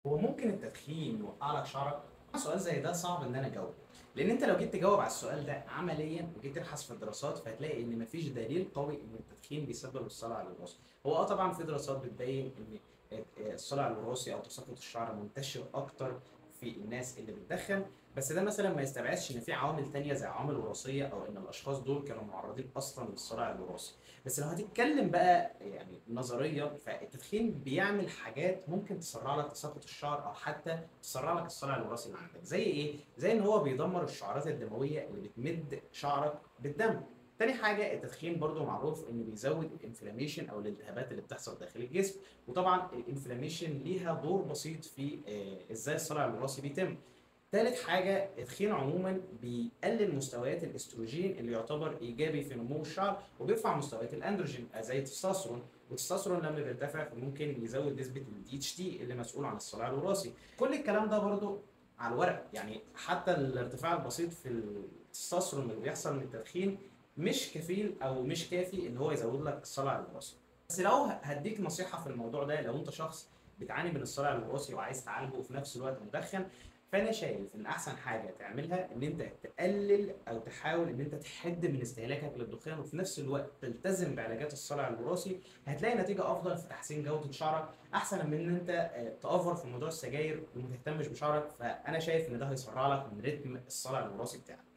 هو ممكن التدخين يوقع لك شعرك؟ سؤال زي ده صعب ان انا اجاوبه لان انت لو جيت تجاوب على السؤال ده عمليا وجيت تبحث في الدراسات فهتلاقي ان مفيش دليل قوي ان التدخين بيسبب الصلع الوراثي هو اه طبعا في دراسات بتبين ان الصلع الوراثي او تساقط الشعر منتشر اكتر في الناس اللي بتدخن بس ده مثلا ما يستبعدش ان في عوامل تانية زي عوامل وراثيه او ان الاشخاص دول كانوا معرضين اصلا للصلع الوراثي بس لو هتتكلم بقى يعني نظريا فالتدخين بيعمل حاجات ممكن تسرع لك تساقط الشعر او حتى تسرع لك الصلع الوراثي اللي عندك زي ايه زي ان هو بيدمر الشعرات الدمويه اللي بتمد شعرك بالدم تاني حاجة التدخين برضو معروف انه بيزود الانفلاميشن او الالتهابات اللي بتحصل داخل الجسم وطبعا الانفلاميشن ليها دور بسيط في آه ازاي الصلع الوراثي بيتم تالت حاجة التدخين عموما بيقلل مستويات الاستروجين اللي يعتبر ايجابي في نمو الشعر وبيرفع مستويات الاندروجين زي التستوستيرون والتستوستيرون لما بيرتفع فممكن يزود نسبة الدي اتش تي اللي مسؤول عن الصلع الوراثي كل الكلام ده برضو على الورق يعني حتى الارتفاع البسيط في التستوستيرون اللي بيحصل من التدخين مش كفيل او مش كافي ان هو يزود لك الصلع الوراثي بس لو هديك نصيحه في الموضوع ده لو انت شخص بتعاني من الصلع الوراثي وعايز تعالجه وفي نفس الوقت مدخن فانا شايف ان احسن حاجه تعملها ان انت تقلل او تحاول ان انت تحد من استهلاكك للدخان وفي نفس الوقت تلتزم بعلاجات الصلع الوراثي هتلاقي نتيجه افضل في تحسين جوده شعرك احسن من ان انت تافر في موضوع السجاير وما تهتمش بشعرك فانا شايف ان ده هيسرع لك من رتم الصلع الوراثي بتاعك